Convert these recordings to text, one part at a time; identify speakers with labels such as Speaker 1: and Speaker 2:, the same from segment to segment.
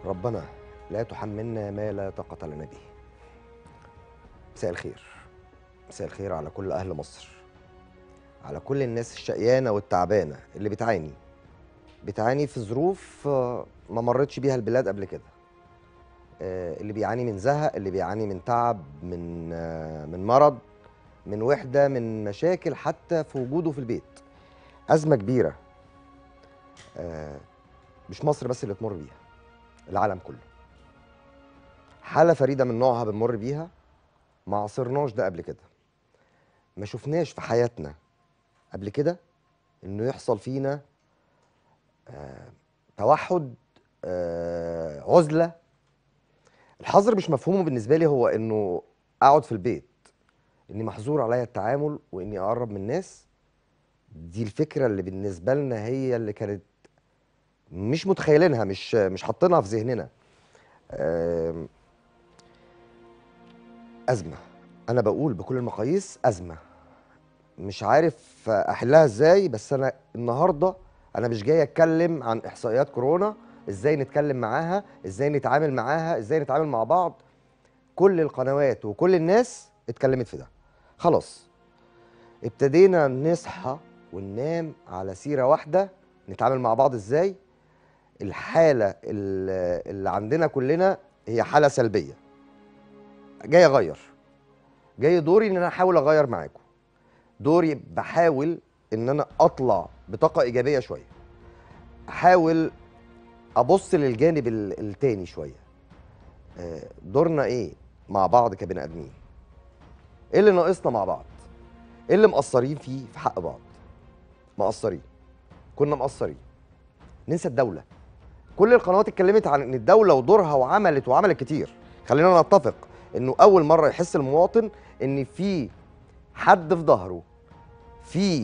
Speaker 1: ربنا لا تحملنا ما لا طاقة لنا به مساء الخير مساء الخير على كل أهل مصر على كل الناس الشقيانة والتعبانة اللي بتعاني بتعاني في ظروف آه، ما مرتش بيها البلاد قبل كده آه، اللي بيعاني من زهق اللي بيعاني من تعب من آه، من مرض من وحدة من مشاكل حتى في وجوده في البيت أزمة كبيرة آه، مش مصر بس اللي تمر بيها العالم كله حالة فريدة من نوعها بنمر بيها ما عصرناش ده قبل كده ما شفناش في حياتنا قبل كده انه يحصل فينا آه توحد آه عزلة الحظر مش مفهومه بالنسبة لي هو انه اقعد في البيت اني محظور عليا التعامل واني اقرب من الناس دي الفكرة اللي بالنسبة لنا هي اللي كانت مش متخيلينها مش مش حاطينها في ذهننا آم، أزمة أنا بقول بكل المقاييس أزمة مش عارف أحلها إزاي بس أنا النهاردة أنا مش جاي أتكلم عن إحصائيات كورونا إزاي نتكلم معاها إزاي نتعامل معاها إزاي نتعامل مع بعض كل القنوات وكل الناس اتكلمت في ده خلاص ابتدينا نصحى وننام على سيرة واحدة نتعامل مع بعض إزاي الحالة اللي اللي عندنا كلنا هي حالة سلبية جاي اغير جاي دوري ان انا احاول اغير معاكم دوري بحاول ان انا اطلع بطاقه ايجابيه شويه احاول ابص للجانب ال- التاني شويه آه، دورنا ايه مع بعض كبني ادمين ايه اللي ناقصنا مع بعض ايه اللي مقصرين فيه في حق بعض مقصرين كنا مقصرين ننسى الدوله كل القنوات اتكلمت عن ان الدوله ودورها وعملت وعملت كتير خلينا نتفق انه اول مره يحس المواطن ان في حد في ظهره في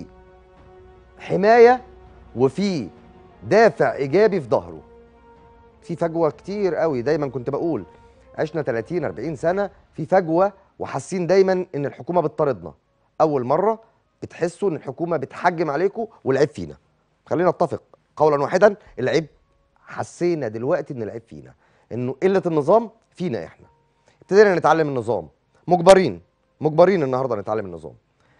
Speaker 1: حمايه وفي دافع ايجابي في ظهره في فجوه كتير قوي دايما كنت بقول عشنا 30 40 سنه في فجوه وحاسين دايما ان الحكومه بتطاردنا اول مره بتحسوا ان الحكومه بتحجم عليكم والعيب فينا خلينا نتفق قولا واحدا العيب حسينا دلوقتي ان العيب فينا انه قله النظام فينا احنا ابتدينا نتعلم النظام مجبرين مجبرين النهارده نتعلم النظام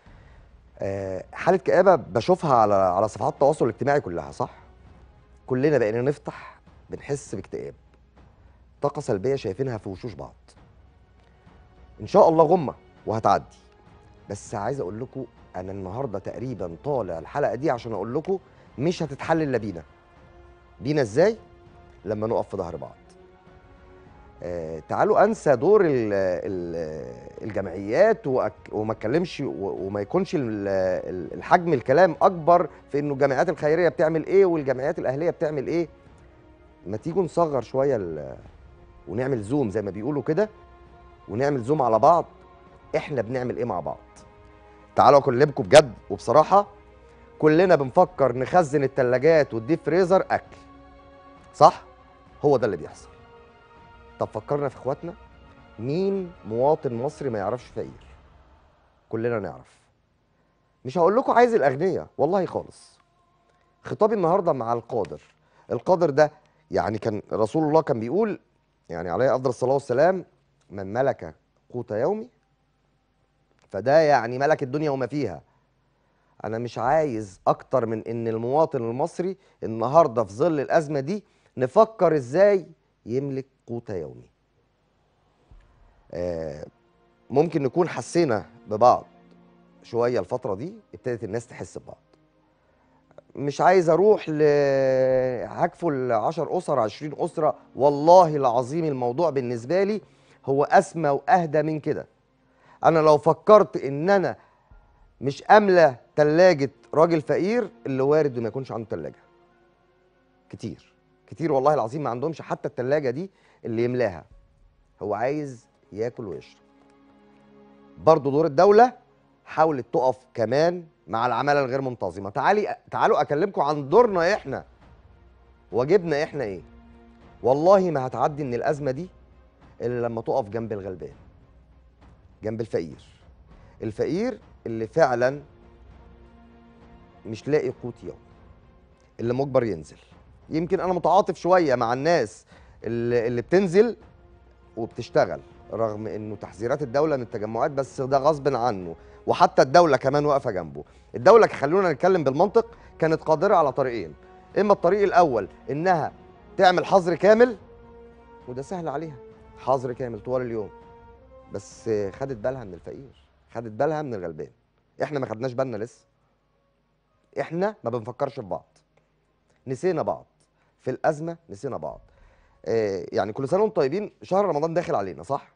Speaker 1: آه، حاله كآبه بشوفها على على صفحات التواصل الاجتماعي كلها صح كلنا بقينا نفتح بنحس باكتئاب طاقه سلبيه شايفينها في وشوش بعض ان شاء الله غمه وهتعدي بس عايز اقول لكم انا النهارده تقريبا طالع الحلقه دي عشان اقول لكم مش هتتحل الا بينا بينا ازاي لما نقف في ظهر بعض آه، تعالوا انسى دور ال ال الجمعيات وأك- وما اتكلمش و- وما يكونش ال- ال- الحجم الكلام اكبر في انه الجمعيات الخيريه بتعمل ايه والجمعيات الاهليه بتعمل ايه ما تيجوا نصغر شويه ال- ونعمل زوم زي ما بيقولوا كده ونعمل زوم على بعض احنا بنعمل ايه مع بعض تعالوا اكلمكم بجد وبصراحه كلنا بنفكر نخزن الثلاجات والديب فريزر اكل صح هو ده اللي بيحصل طب فكرنا في اخواتنا مين مواطن مصري ما يعرفش فقير كلنا نعرف مش هقول لكم عايز الاغنياء والله خالص خطابي النهارده مع القادر القادر ده يعني كان رسول الله كان بيقول يعني عليه افضل الصلاه والسلام من ملك قوت يومي فده يعني ملك الدنيا وما فيها انا مش عايز اكتر من ان المواطن المصري النهارده في ظل الازمه دي نفكر ازاي يملك قوت يومي آه، ممكن نكون حسينا ببعض شويه الفتره دي ابتدت الناس تحس ببعض مش عايز اروح ل هكفل 10 اسر 20 اسره والله العظيم الموضوع بالنسبه لي هو اسمى واهدى من كده انا لو فكرت ان انا مش املى ثلاجه راجل فقير اللي وارد ما يكونش عنده ثلاجه كتير كتير والله العظيم ما عندهمش حتى الثلاجه دي اللي يملاها هو عايز ياكل ويشرب برضه دور الدوله حاولت تقف كمان مع العماله الغير منتظمه تعالي تعالوا اكلمكم عن دورنا احنا واجبنا احنا ايه والله ما هتعدي من الازمه دي الا لما تقف جنب الغلبان جنب الفقير الفقير اللي فعلا مش لاقي قوت يوم اللي مجبر ينزل يمكن انا متعاطف شويه مع الناس اللي, اللي بتنزل وبتشتغل رغم انه تحذيرات الدوله من التجمعات بس ده غصب عنه وحتى الدوله كمان واقفه جنبه الدوله خلونا نتكلم بالمنطق كانت قادره على طريقين اما الطريق الاول انها تعمل حظر كامل وده سهل عليها حظر كامل طوال اليوم بس خدت بالها من الفقير خدت بالها من الغلبان احنا ما خدناش بالنا لسه احنا ما بنفكرش في بعض نسينا بعض في الازمه نسينا بعض آه يعني كل سنه وانتم طيبين شهر رمضان داخل علينا صح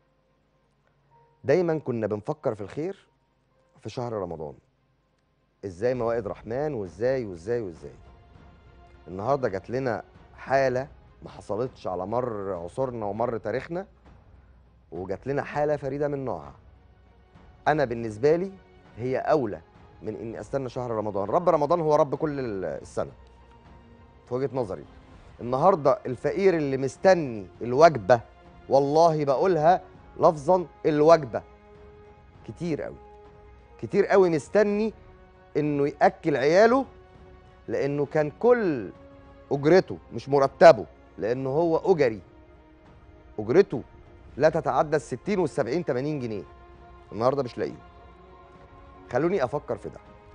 Speaker 1: دايما كنا بنفكر في الخير في شهر رمضان ازاي موائد رحمن وازاي وازاي وازاي النهارده جات لنا حاله ما حصلتش على مر عصورنا ومر تاريخنا وجات لنا حاله فريده من نوعها انا بالنسبه لي هي اولى من اني استنى شهر رمضان رب رمضان هو رب كل السنه في وجهه نظري النهارده الفقير اللي مستني الوجبه والله بقولها لفظا الوجبه كتير قوي كتير قوي مستني انه ياكل عياله لانه كان كل اجرته مش مرتبه لانه هو اجري اجرته لا تتعدى ال 60 وال 70 80 جنيه النهارده مش لاقيه خلوني افكر في ده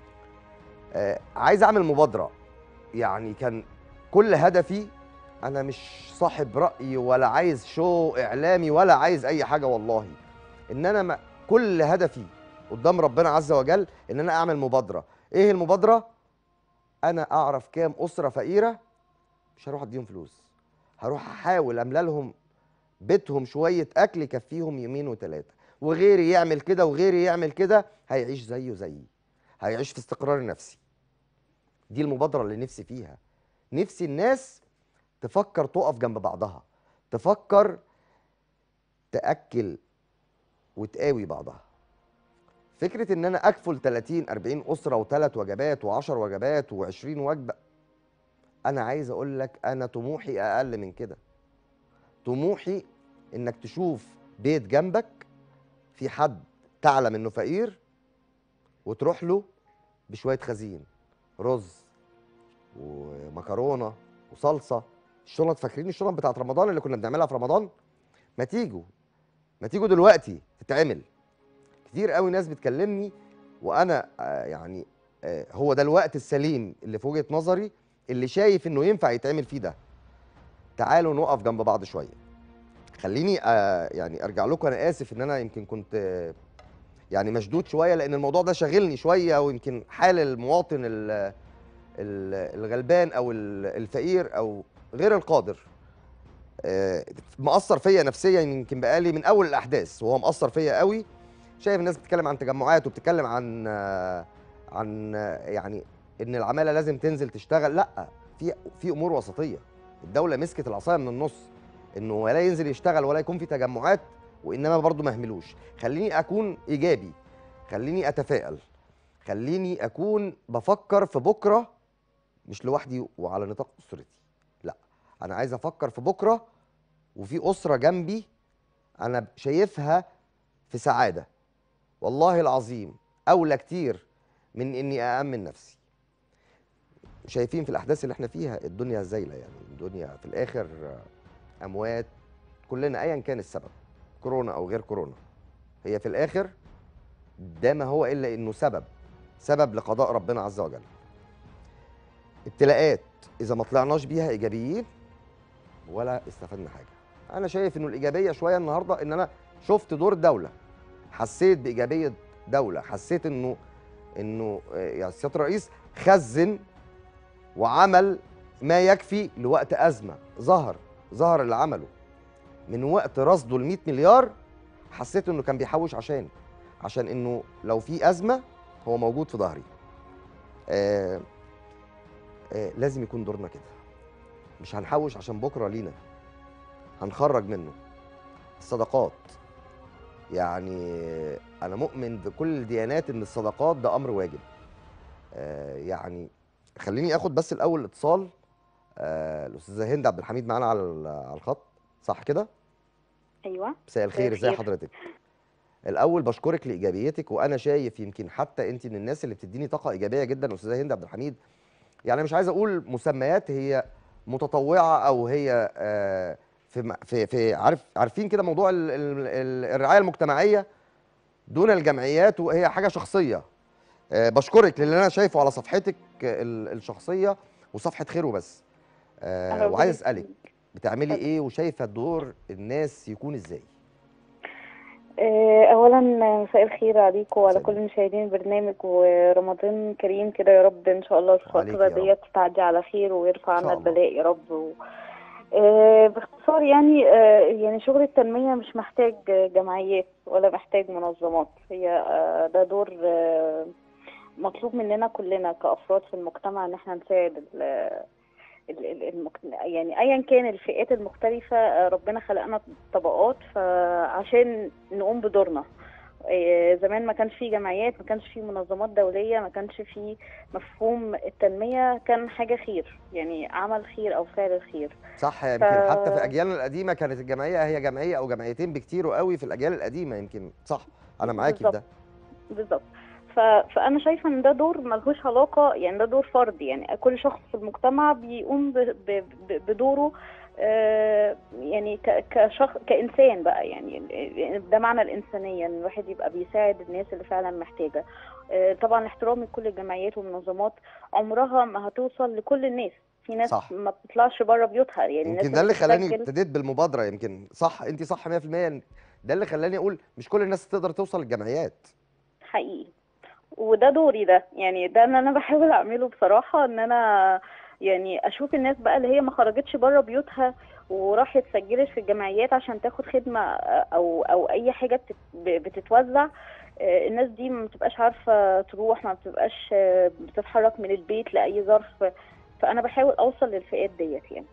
Speaker 1: آه عايز اعمل مبادره يعني كان كل هدفي انا مش صاحب راي ولا عايز شو اعلامي ولا عايز اي حاجه والله ان انا ما كل هدفي قدام ربنا عز وجل ان انا اعمل مبادره ايه المبادره انا اعرف كام اسره فقيره مش هروح اديهم فلوس هروح احاول املى لهم بيتهم شويه اكل يكفيهم يومين وثلاثه وغيري يعمل كده وغيري يعمل كده هيعيش زيه زيي هيعيش في استقرار نفسي دي المبادره اللي نفسي فيها نفسي الناس تفكر تقف جنب بعضها تفكر تاكل وتقاوي بعضها فكره ان انا اكفل 30 40 اسره وثلاث وجبات و10 وجبات و20 وجبه انا عايز اقول لك انا طموحي اقل من كده طموحي انك تشوف بيت جنبك في حد تعلم انه فقير وتروح له بشويه خزين رز ومكرونه وصلصه الشنط فاكرين الشنط بتاعت رمضان اللي كنا بنعملها في رمضان ما تيجوا ما تيجوا دلوقتي تتعمل كتير قوي ناس بتكلمني وانا آه يعني آه هو ده الوقت السليم اللي في وجهه نظري اللي شايف انه ينفع يتعمل فيه ده تعالوا نقف جنب بعض شويه خليني آه يعني ارجع لكم انا اسف ان انا يمكن كنت آه يعني مشدود شويه لان الموضوع ده شاغلني شويه ويمكن حال المواطن ال ال الغلبان او الفقير او غير القادر آه مأثر فيا نفسيا يمكن بقالي من اول الاحداث وهو مأثر فيا قوي شايف الناس بتتكلم عن تجمعات وبتتكلم عن آه عن آه يعني ان العماله لازم تنزل تشتغل لا في في امور وسطيه الدوله مسكت العصايه من النص انه ولا ينزل يشتغل ولا يكون في تجمعات وانما برضه ما اهملوش خليني اكون ايجابي خليني اتفائل خليني اكون بفكر في بكره مش لوحدي وعلى نطاق اسرتي لا انا عايز افكر في بكره وفي اسره جنبي انا شايفها في سعاده والله العظيم اولى كتير من اني اامن نفسي شايفين في الاحداث اللي احنا فيها الدنيا زايله يعني الدنيا في الاخر اموات كلنا ايا كان السبب كورونا او غير كورونا هي في الاخر ده ما هو الا انه سبب سبب لقضاء ربنا عز وجل ابتلاءات اذا ما طلعناش بيها ايجابيين ولا استفدنا حاجه انا شايف انه الايجابيه شويه النهارده ان انا شفت دور الدوله حسيت بايجابيه دوله حسيت انه انه يعني سياده الرئيس خزن وعمل ما يكفي لوقت ازمه ظهر ظهر اللي عمله من وقت رصده ال 100 مليار حسيت انه كان بيحوش عشان عشان انه لو في ازمه هو موجود في ظهري آه آه لازم يكون دورنا كده مش هنحوش عشان بكره لينا هنخرج منه الصدقات يعني انا مؤمن بكل الديانات ان الصدقات ده امر واجب آه يعني خليني اخد بس الاول اتصال آه الاستاذه هند عبد الحميد معانا على على الخط صح كده
Speaker 2: ايوه
Speaker 1: مساء الخير ازي حضرتك الاول بشكرك لايجابيتك وانا شايف يمكن حتى انت من الناس اللي بتديني طاقه ايجابيه جدا استاذه هند عبد الحميد يعني مش عايز اقول مسميات هي متطوعه او هي آه في م- في في عارف عارفين كده موضوع ال- ال- ال- الرعايه المجتمعيه دون الجمعيات وهي حاجه شخصيه آه، بشكرك للي انا شايفه على صفحتك ال- الشخصيه وصفحه خير وبس آه،
Speaker 2: ربنا
Speaker 1: وعايز اسالك
Speaker 2: يخليك.
Speaker 1: بتعملي
Speaker 2: اتفضل.
Speaker 1: ايه وشايفه دور الناس يكون ازاي
Speaker 2: آه، اولا مساء الخير عليكم وعلى
Speaker 1: مساء
Speaker 2: كل مشاهدين البرنامج ورمضان كريم كده يا رب ان شاء الله
Speaker 1: وعليك
Speaker 2: الفتره
Speaker 1: يا رب.
Speaker 2: ديت تعدي على خير ويرفع
Speaker 1: إن
Speaker 2: عنا
Speaker 1: شاء الله.
Speaker 2: البلاء يا رب و... آه، باختصار يعني آه، يعني شغل التنميه مش محتاج جمعيات ولا محتاج منظمات هي آه، ده دور آه، مطلوب مننا كلنا كافراد في المجتمع ان احنا نساعد ال- ال- ال- المك... يعني ايا كان الفئات المختلفه آه، ربنا خلقنا طبقات فعشان نقوم بدورنا آه، زمان ما كانش في جمعيات ما كانش في منظمات دوليه ما كانش في مفهوم التنميه كان حاجه خير يعني عمل خير او فعل خير
Speaker 1: صح يمكن حتى في اجيالنا القديمه كانت الجمعيه هي جمعيه او جمعيتين بكتير قوي في الاجيال القديمه يمكن صح انا معاكي في ده
Speaker 2: بالظبط. بالظبط ف... فانا شايفه ان ده دور ملهوش علاقه يعني ده دور فردي يعني كل شخص في المجتمع بيقوم ب... ب... ب- بدوره آه، يعني ك... كشخص كانسان بقى يعني ده معنى الانسانيه ان الواحد يبقى بيساعد الناس اللي فعلا محتاجه آه، طبعا احترامي لكل الجمعيات والمنظمات عمرها ما هتوصل لكل الناس في ناس
Speaker 1: صح.
Speaker 2: ما بتطلعش بره بيوتها يعني الناس
Speaker 1: يمكن ده اللي خلاني
Speaker 2: بتسجل-
Speaker 1: ابتديت بالمبادره يمكن صح انت صح 100% ده اللي خلاني اقول مش كل الناس تقدر توصل للجمعيات
Speaker 2: حقيقي وده دوري ده يعني ده اللي انا بحاول اعمله بصراحه ان انا يعني اشوف الناس بقى اللي هي ما خرجتش بره بيوتها وراحت سجلت في الجمعيات عشان تاخد خدمه او او اي حاجه بتت- بتتوزع آه، الناس دي ما بتبقاش عارفه تروح ما بتبقاش آه، بتتحرك من البيت لاي ظرف فانا بحاول اوصل للفئات ديت يعني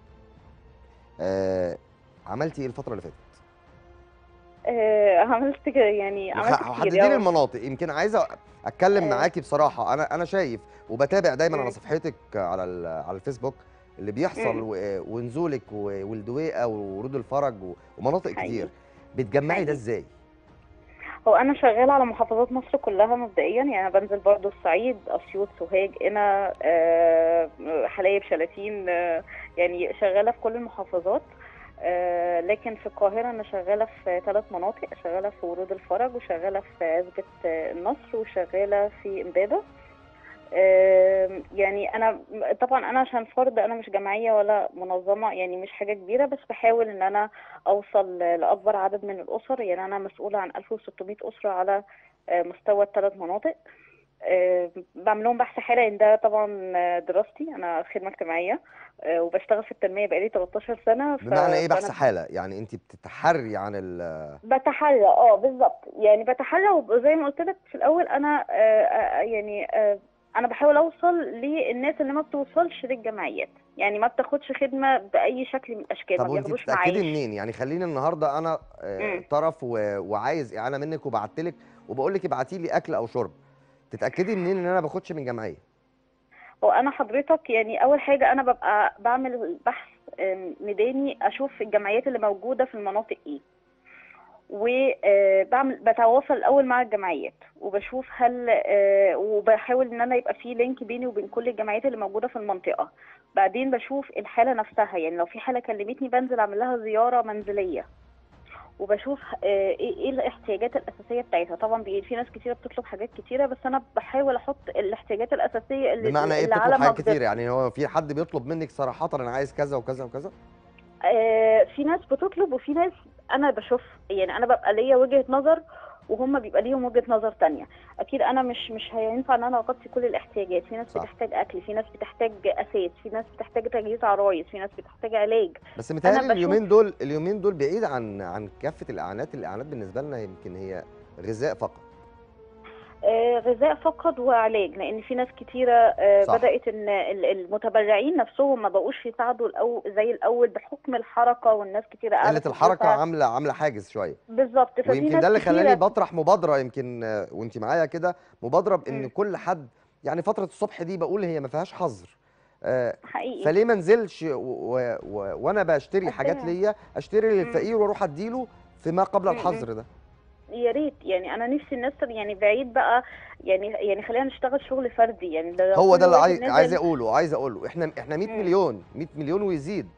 Speaker 1: آه عملتي ايه الفتره اللي فاتت
Speaker 2: آه، عملت كده يعني عملت كتير
Speaker 1: حددي لي
Speaker 2: يا-
Speaker 1: المناطق يمكن عايزه اتكلم
Speaker 2: آه.
Speaker 1: معاكي بصراحه انا انا شايف وبتابع دايما على
Speaker 2: مم.
Speaker 1: صفحتك على ال- على الفيسبوك اللي بيحصل
Speaker 2: مم.
Speaker 1: و- ونزولك و- والدويقه ورود الفرج و- ومناطق
Speaker 2: حقيقي.
Speaker 1: كتير بتجمعي ده
Speaker 2: حقيقي.
Speaker 1: ازاي
Speaker 2: هو انا شغاله على محافظات مصر كلها مبدئيا يعني انا بنزل برضو الصعيد اسيوط سوهاج قنا آه، حلايب شلاتين آه، يعني شغاله في كل المحافظات آه، لكن في القاهره انا شغاله في ثلاث مناطق شغاله في ورود الفرج وشغاله في عزبه آه، النصر وشغاله في امبابه آه، يعني انا طبعا انا عشان فرد انا مش جمعيه ولا منظمه يعني مش حاجه كبيره بس بحاول ان انا اوصل لاكبر عدد من الاسر يعني انا مسؤوله عن 1600 اسره على آه، مستوى الثلاث مناطق آه، بعمل لهم بحث حالي لان ده طبعا آه، دراستي انا خدمه اجتماعيه آه، وبشتغل في التنميه بقالي 13 سنه ف-
Speaker 1: بمعنى ايه بحث
Speaker 2: فأنا
Speaker 1: حاله يعني انت بتتحري عن ال
Speaker 2: بتحرى اه بالظبط يعني بتحرى وزي ما قلت لك في الاول انا آه، آه، يعني آه، انا بحاول اوصل للناس اللي ما بتوصلش للجمعيات يعني ما بتاخدش خدمه باي شكل من الاشكال
Speaker 1: طب
Speaker 2: ما
Speaker 1: وانت
Speaker 2: بياخدوش
Speaker 1: بتتاكدي
Speaker 2: معايش
Speaker 1: منين يعني خليني النهارده انا آه،
Speaker 2: مم.
Speaker 1: طرف و- وعايز اعانه منك وبعت لك وبقول لك ابعتي لي اكل او شرب تتاكدي منين ان انا ما باخدش من جمعيه
Speaker 2: هو انا حضرتك يعني اول حاجه انا ببقى بعمل بحث آم، ميداني اشوف الجمعيات اللي موجوده في المناطق ايه وبعمل بتواصل الاول مع الجمعيات وبشوف هل آه، وبحاول ان انا يبقى في لينك بيني وبين كل الجمعيات اللي موجوده في المنطقه بعدين بشوف الحاله نفسها يعني لو في حاله كلمتني بنزل اعمل لها زياره منزليه وبشوف آه، ايه إيه الاحتياجات الاساسيه بتاعتها طبعا بي- في ناس كتيره بتطلب حاجات كتيره بس انا بحاول احط الاحتياجات الاساسيه اللي
Speaker 1: بمعنى ايه
Speaker 2: اللي على
Speaker 1: بتطلب حاجات
Speaker 2: مقدرتي.
Speaker 1: كتير يعني هو في حد بيطلب منك صراحه انا عايز كذا وكذا وكذا
Speaker 2: آه، في ناس بتطلب وفي ناس انا بشوف يعني انا ببقى ليا وجهة نظر وهم بيبقى ليهم وجهة نظر تانية اكيد انا مش مش هينفع ان انا اغطي كل الاحتياجات في ناس
Speaker 1: صح.
Speaker 2: بتحتاج اكل في ناس بتحتاج اساس في ناس بتحتاج تجهيز عرايس في ناس بتحتاج علاج
Speaker 1: بس متهيألي
Speaker 2: بشوف-
Speaker 1: اليومين دول اليومين دول بعيد عن عن كافه الاعانات الاعانات بالنسبه لنا يمكن هي غذاء فقط
Speaker 2: آه، غذاء فقط وعلاج لان في ناس كتيره آه،
Speaker 1: صح.
Speaker 2: بدات ان ال- المتبرعين نفسهم ما بقوش يساعدوا الأو زي الاول بحكم الحركه والناس كتيره قاعده
Speaker 1: قله
Speaker 2: في
Speaker 1: الحركه
Speaker 2: بيوتها.
Speaker 1: عامله عامله حاجز شويه
Speaker 2: بالظبط ففي
Speaker 1: ويمكن
Speaker 2: ناس
Speaker 1: ده اللي خلاني
Speaker 2: كتيرة-
Speaker 1: بطرح مبادره يمكن آه، وانت معايا كده مبادره بان
Speaker 2: مم.
Speaker 1: كل حد يعني فتره الصبح دي بقول هي ما فيهاش حظر آه،
Speaker 2: حقيقي
Speaker 1: فليه ما انزلش و- و- و- وانا بشتري حاجات
Speaker 2: أشتريها.
Speaker 1: ليا اشتري للفقير واروح اديله فيما قبل
Speaker 2: مم.
Speaker 1: الحظر ده
Speaker 2: يا ريت يعني انا نفسي الناس يعني بعيد بقى يعني يعني خلينا نشتغل شغل فردي يعني لو
Speaker 1: هو
Speaker 2: كل
Speaker 1: ده اللي
Speaker 2: واحد
Speaker 1: عايز
Speaker 2: نزل-
Speaker 1: عايز اقوله عايز اقوله احنا احنا 100
Speaker 2: مم.
Speaker 1: مليون 100 مليون ويزيد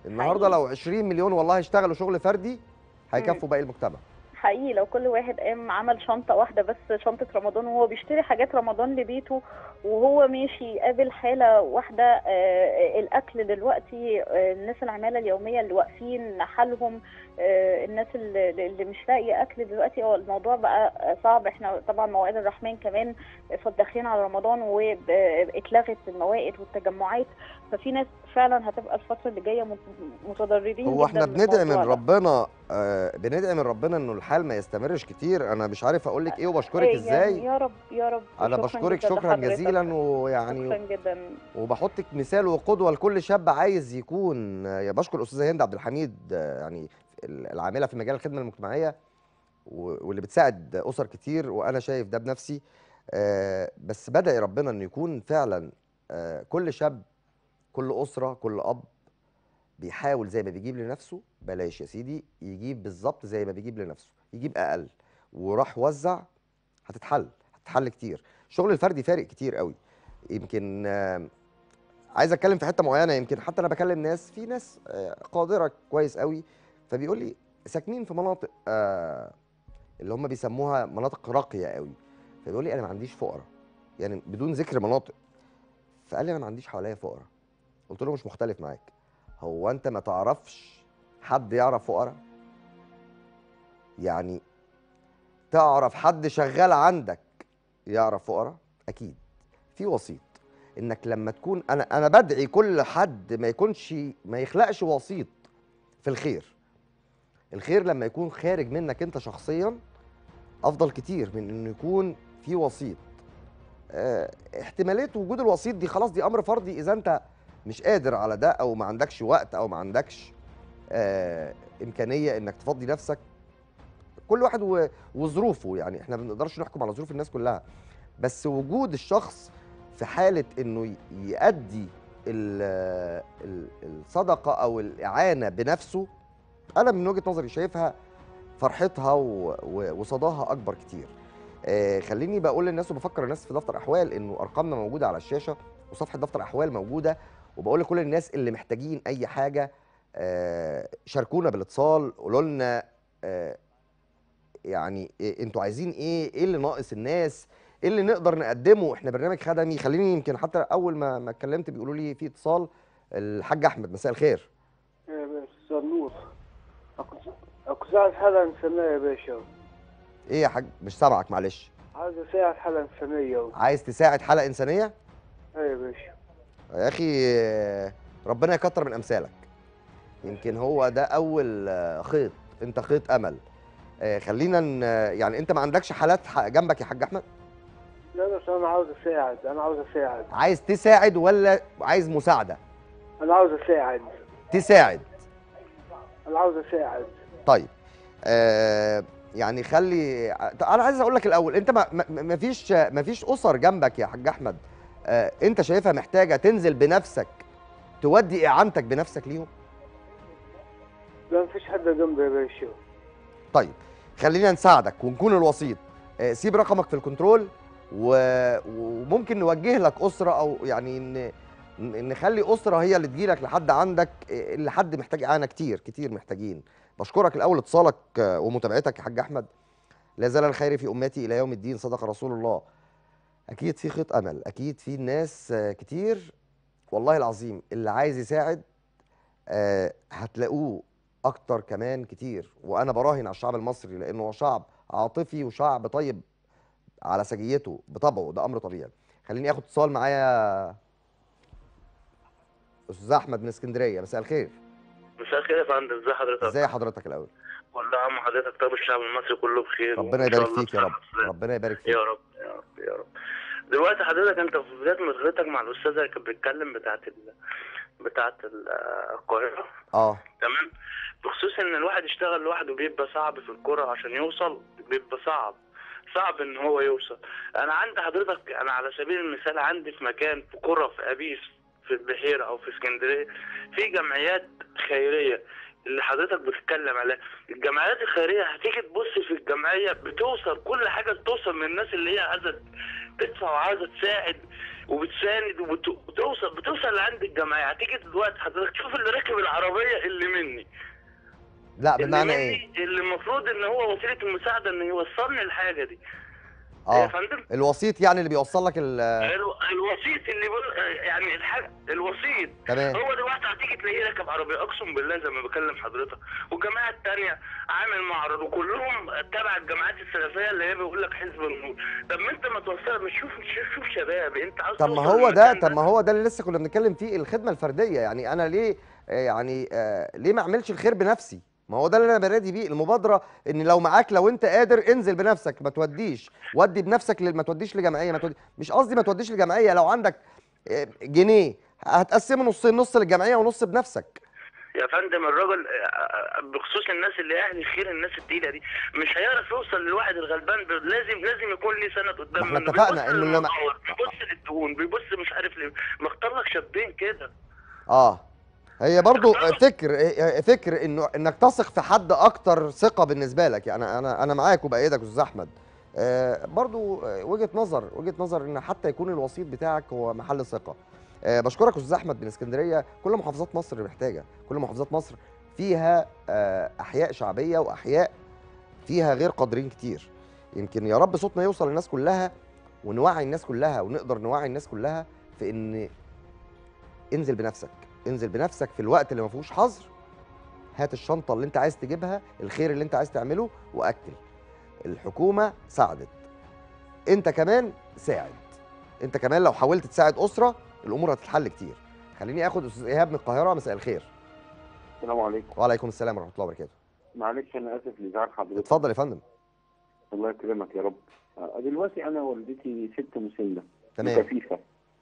Speaker 1: النهارده
Speaker 2: حقيقي.
Speaker 1: لو 20 مليون والله اشتغلوا شغل فردي هيكفوا باقي المجتمع
Speaker 2: حقيقي لو كل واحد قام عمل شنطة واحدة بس شنطة رمضان وهو بيشتري حاجات رمضان لبيته وهو ماشي قابل حالة واحدة آه، الأكل دلوقتي آه، الناس العمالة اليومية اللي واقفين حالهم آه، الناس اللي اللي مش لاقية أكل دلوقتي هو الموضوع بقى صعب احنا طبعا موائد الرحمن كمان داخلين على رمضان واتلغت الموائد والتجمعات ففي ناس فعلا هتبقى الفترة اللي جاية مت- متضررين
Speaker 1: هو
Speaker 2: جدا
Speaker 1: احنا
Speaker 2: من
Speaker 1: بندعي من
Speaker 2: الموضوع ده.
Speaker 1: ربنا آه بندعي من ربنا انه الحال ما يستمرش كتير انا مش عارف اقول لك ايه وبشكرك
Speaker 2: إيه
Speaker 1: ازاي
Speaker 2: يعني يا رب يا رب
Speaker 1: انا
Speaker 2: شكراً
Speaker 1: بشكرك
Speaker 2: جداً
Speaker 1: شكرا
Speaker 2: لحضرتك.
Speaker 1: جزيلا ويعني
Speaker 2: شكرا جدا
Speaker 1: وبحطك مثال وقدوه لكل شاب عايز يكون يا بشكر الاستاذه هند عبد الحميد آه، يعني العامله في مجال الخدمه المجتمعيه و- واللي بتساعد اسر كتير وانا شايف ده بنفسي آه، بس بدعي ربنا انه يكون فعلا آه، كل شاب كل اسره كل اب بيحاول زي ما بيجيب لنفسه بلاش يا سيدي يجيب بالظبط زي ما بيجيب لنفسه يجيب اقل وراح وزع هتتحل هتتحل كتير الشغل الفردي فارق كتير قوي يمكن آه، عايز اتكلم في حته معينه يمكن حتى انا بكلم ناس في ناس آه، قادره كويس قوي فبيقول لي ساكنين في مناطق آه، اللي هم بيسموها مناطق راقيه قوي فبيقول لي انا ما عنديش فقراء يعني بدون ذكر مناطق فقال لي انا ما عنديش حواليا فقراء قلت له مش مختلف معاك هو انت ما تعرفش حد يعرف فقراء يعني تعرف حد شغال عندك يعرف فقراء اكيد في وسيط انك لما تكون انا انا بدعي كل حد ما يكونش ما يخلقش وسيط في الخير الخير لما يكون خارج منك انت شخصيا افضل كتير من انه يكون في وسيط اه احتماليه وجود الوسيط دي خلاص دي امر فردي اذا انت مش قادر على ده او ما عندكش وقت او ما عندكش اه امكانيه انك تفضي نفسك كل واحد و- وظروفه يعني احنا ما بنقدرش نحكم على ظروف الناس كلها بس وجود الشخص في حاله انه ي- يؤدي ال- ال- الصدقه او الاعانه بنفسه انا من وجهه نظري شايفها فرحتها و- و- وصداها اكبر كتير آه خليني بقول للناس وبفكر الناس في دفتر احوال انه ارقامنا موجوده على الشاشه وصفحه دفتر احوال موجوده وبقول لكل الناس اللي محتاجين اي حاجه آه شاركونا بالاتصال قولوا لنا آه يعني إيه انتوا عايزين ايه ايه اللي ناقص الناس ايه اللي نقدر نقدمه احنا برنامج خدمي خليني يمكن حتى اول ما ما اتكلمت بيقولوا لي في اتصال الحاج احمد مساء الخير
Speaker 3: يا باشا نور أكو- اكو ساعة حالة إنسانية يا باشا
Speaker 1: ايه يا حاج مش سامعك معلش
Speaker 3: عايز ساعة حالة إنسانية
Speaker 1: عايز تساعد حلقه انسانيه
Speaker 3: أيوة يا باشا
Speaker 1: يا اخي آه، ربنا يكتر من امثالك يمكن هو ده اول آه، خيط انت خيط امل آه، خلينا ن- يعني انت ما عندكش حالات ح- جنبك يا حاج احمد
Speaker 3: لا بس أنا عاوز أساعد أنا عاوز أساعد
Speaker 1: عايز تساعد ولا عايز مساعده
Speaker 3: أنا عاوز أساعد
Speaker 1: تساعد
Speaker 3: أنا عاوز أساعد
Speaker 1: طيب آه يعني خلي طب انا عايز اقول لك الاول انت ما ما- ما فيش ما فيش اسر جنبك يا حاج احمد آه انت شايفها محتاجه تنزل بنفسك تودي اعانتك بنفسك ليهم
Speaker 3: لا مفيش حد جنبي يا باشا
Speaker 1: طيب خلينا نساعدك ونكون الوسيط آه سيب رقمك في الكنترول و- وممكن نوجه لك اسره او يعني ن- ن- نخلي اسره هي اللي تجيلك لحد عندك آه، اللي حد محتاج اعانه كتير كتير محتاجين بشكرك الاول اتصالك آه، ومتابعتك يا حاج احمد لا زال الخير في امتي الى يوم الدين صدق رسول الله اكيد في خيط امل اكيد في ناس آه، كتير والله العظيم اللي عايز يساعد آه، هتلاقوه اكتر كمان كتير وانا براهن على الشعب المصري لانه هو شعب عاطفي وشعب طيب على سجيته بطبعه ده امر طبيعي خليني اخد اتصال معايا استاذ احمد من اسكندريه مساء الخير
Speaker 4: مساء الخير يا فندم ازي حضرتك؟
Speaker 1: ازي حضرتك الاول
Speaker 4: والله يا عم حضرتك طيب الشعب المصري كله بخير
Speaker 1: ربنا
Speaker 4: وإن شاء
Speaker 1: يبارك
Speaker 4: الله
Speaker 1: فيك يا رب
Speaker 4: بصحة وسلامة.
Speaker 1: ربنا يبارك فيك
Speaker 4: يا رب يا رب يا رب دلوقتي حضرتك انت في بدايه مداخلتك مع الاستاذه اللي كانت بتتكلم بتاعت ال... بتاعت ال- القاهره
Speaker 1: اه
Speaker 4: تمام بخصوص ان الواحد يشتغل لوحده بيبقى صعب في الكرة عشان يوصل بيبقى صعب صعب ان هو يوصل انا عندي حضرتك انا على سبيل المثال عندي في مكان في قرى في ابيس في البحيره او في اسكندريه في جمعيات خيريه اللي حضرتك بتتكلم عليها الجمعيات الخيريه هتيجي تبص في الجمعيه بتوصل كل حاجه بتوصل من الناس اللي هي عايزه تدفع وعايزه تساعد وبتساند وبت- وبتوصل بتوصل لعند الجمعيه هتيجي دلوقتي حضرتك تشوف اللي راكب العربيه اللي مني
Speaker 1: لا
Speaker 4: اللي
Speaker 1: بمعنى
Speaker 4: مني
Speaker 1: ايه
Speaker 4: اللي المفروض ان هو وسيله المساعده ان يوصلني الحاجه دي يا
Speaker 1: اه
Speaker 4: فندم
Speaker 1: الوسيط يعني اللي بيوصل لك ال-
Speaker 4: الو- الوسيط اللي بيقول يعني الحاجه الوسيط
Speaker 1: تمام
Speaker 4: هو دلوقتي هتيجي تلاقيه راكب عربيه اقسم بالله زي ما بكلم حضرتك والجماعه التانيه عامل معرض وكلهم تبع الجماعات السلفيه اللي هي بيقول لك حزب النور طب ما انت ما توصل مش شوف شوف, شوف شباب انت عاوز
Speaker 1: طب ما
Speaker 4: توصل
Speaker 1: هو ده
Speaker 4: للمكان
Speaker 1: طب ما هو ده اللي لسه كنا بنتكلم فيه الخدمه الفرديه يعني انا ليه آه، يعني آه، ليه ما اعملش الخير بنفسي ما هو ده اللي انا بنادي بيه المبادره ان لو معاك لو انت قادر انزل بنفسك ما توديش ودي بنفسك لل- ما توديش لجمعيه ما تودي مش قصدي ما توديش لجمعيه لو عندك آه، جنيه هتقسمه نصين نص للجمعيه ونص بنفسك
Speaker 4: يا فندم الراجل آه، بخصوص الناس اللي اهل خير الناس التقيله دي مش هيعرف يوصل للواحد الغلبان ب- لازم لازم يكون ليه سند قدام
Speaker 1: ما احنا
Speaker 4: منه.
Speaker 1: اتفقنا
Speaker 4: بيبص
Speaker 1: إنه لما-
Speaker 4: للمدور، بيبص للدهون بيبص مش عارف ليه مختار لك شابين كده
Speaker 1: اه هي برضو فكر فكر انه انك تثق في حد اكتر ثقه بالنسبه لك يعني انا انا معاك وبايدك يا استاذ احمد آه برضو آه، وجهه نظر وجهه نظر ان حتى يكون الوسيط بتاعك هو محل ثقه آه بشكرك يا استاذ احمد من اسكندريه كل محافظات مصر محتاجه كل محافظات مصر فيها آه احياء شعبيه واحياء فيها غير قادرين كتير يمكن يا رب صوتنا يوصل للناس كلها ونوعي الناس كلها ونقدر نوعي الناس كلها في ان انزل بنفسك انزل بنفسك في الوقت اللي ما فيهوش حظر هات الشنطه اللي انت عايز تجيبها الخير اللي انت عايز تعمله واكل الحكومه ساعدت انت كمان ساعد انت كمان لو حاولت تساعد اسره الامور هتتحل كتير خليني اخد استاذ ايهاب من القاهره مساء الخير
Speaker 3: السلام عليكم
Speaker 1: وعليكم السلام ورحمه الله وبركاته
Speaker 3: معلش انا اسف لازعاج حضرتك
Speaker 1: اتفضل يا فندم
Speaker 3: الله يكرمك يا رب آه، دلوقتي انا والدتي ست مسنه
Speaker 1: تمام
Speaker 3: خفيفه